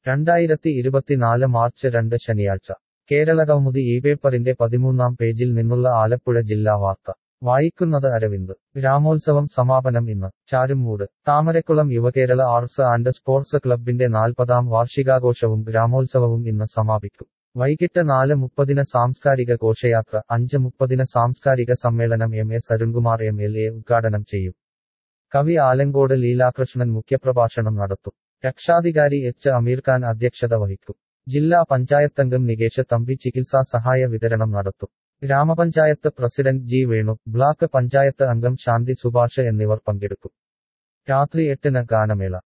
രണ്ടായിരത്തി ഇരുപത്തിനാല് മാർച്ച് രണ്ട് ശനിയാഴ്ച കേരള കൗമുദി ഈ പേപ്പറിന്റെ പതിമൂന്നാം പേജിൽ നിന്നുള്ള ആലപ്പുഴ ജില്ലാ വാർത്ത വായിക്കുന്നത് അരവിന്ദ് ഗ്രാമോത്സവം സമാപനം ഇന്ന് Charummood Thamarakulam Yuvakerala arts and sports ക്ലബിന്റെ നാൽപ്പതാം വാർഷികാഘോഷവും ഗ്രാമോത്സവവും ഇന്ന് സമാപിക്കും വൈകിട്ട് നാല് മുപ്പതിന് സാംസ്കാരിക ഘോഷയാത്ര അഞ്ച് മുപ്പതിന് സാംസ്കാരിക സമ്മേളനം M S Arunkumar M L A ഉദ്ഘാടനം ചെയ്യും കവി ആലങ്കോട് ലീലാകൃഷ്ണൻ മുഖ്യപ്രഭാഷണം നടത്തും രക്ഷാധികാരി എച്ച് അമീർ ഖാൻ അധ്യക്ഷത വഹിക്കും ജില്ലാ പഞ്ചായത്തംഗം നികേഷ് തമ്പി ചികിത്സാ സഹായ വിതരണം നടത്തും grama panchayat president G Venu block panchayat അംഗം ശാന്തി സുഭാഷ് എന്നിവർ പങ്കെടുക്കും രാത്രി എട്ടിന് ഗാനമേള